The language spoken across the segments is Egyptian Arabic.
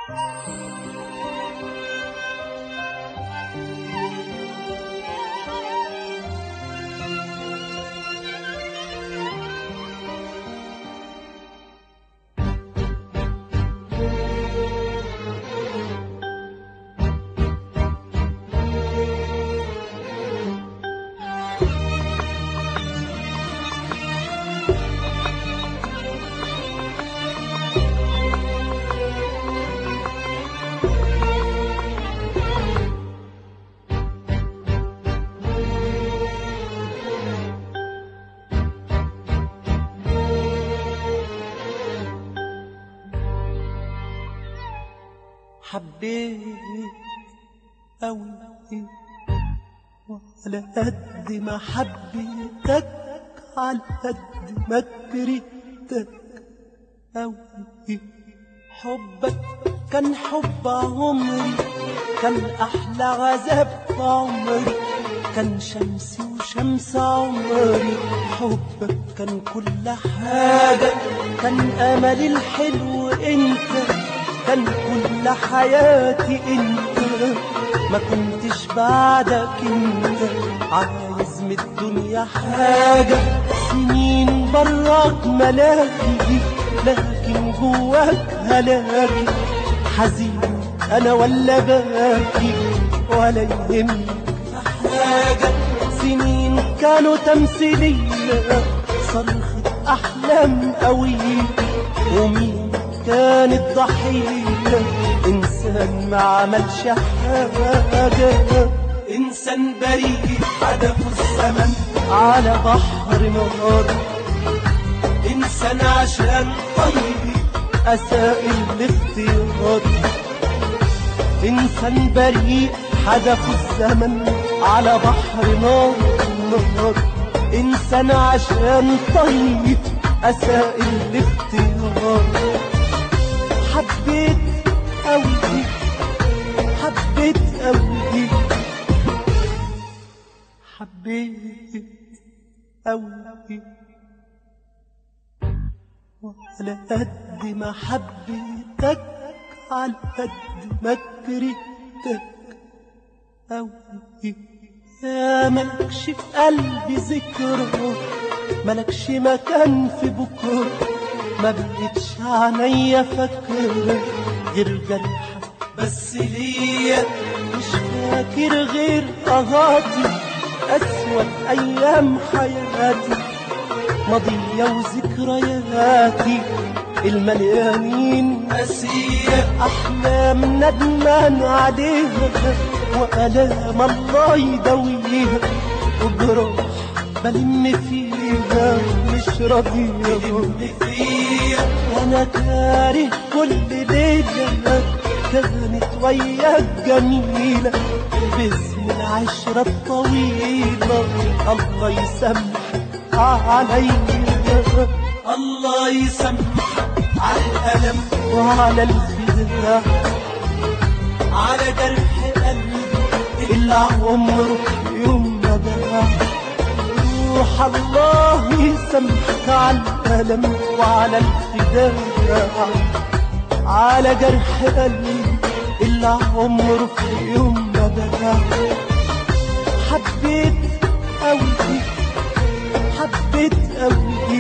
حبيت أوي وعلى قد ما حبيتك على قد ما كرهتك أوي حبك كان حب عمري كان أحلى عذاب في عمري كان شمسي وشمس عمري حبك كان كل حاجة كان أملي الحلو انت كان كل حياتي انت ما كنتش بعدك انت عايز من الدنيا حاجة سنين براك ملاكي لكن جواك هلاكي حزين انا ولا باكي ولا يهمني حاجة سنين كانوا تمثيلية صرخة أحلام قوية ومين كان الضحية إنسان ما عملش حاجة إنسان بريء حدفه الزمن على بحر نار إنسان عشان طيب أساء الاختيار إنسان بريء حدفه الزمن على بحر نار نار إنسان عشان طيب أساء الاختيار حبيت أوي حبيت أوي حبيت أوي وعلى قد ما حبيتك على قد ما كرهتك أوي يا ملكش في قلبي ذكرى ملكش مكان في بكرة ما بقتش عينيا فاكرة غير جرحك بس ليا مش فاكر غير قهاتي أسود أيام حياتي ماضية وذكرياتي المليانين أسية أحلام ندمان عليها وألام الله يداويها وجراح بلم فيها مش راضية بلم فيها أنا كاره كل ليلة كانت وياك جميلة باسم العشرة الطويلة الله يسامحك عليا الله يسامحك على الألم وعلى الخداع على جرح قلبي اللي عمره يوم ما باع روح الله يسامحك على الألم وعلى الخداع على جرح قلبي اللي عمره في يوم ما باع حبيت أوي حبيت أوي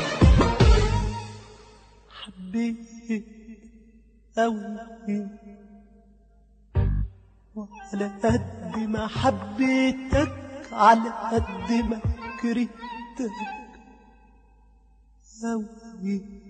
حبيت أوي وعلى قد ما حبيتك على قد ما كرهتك أوي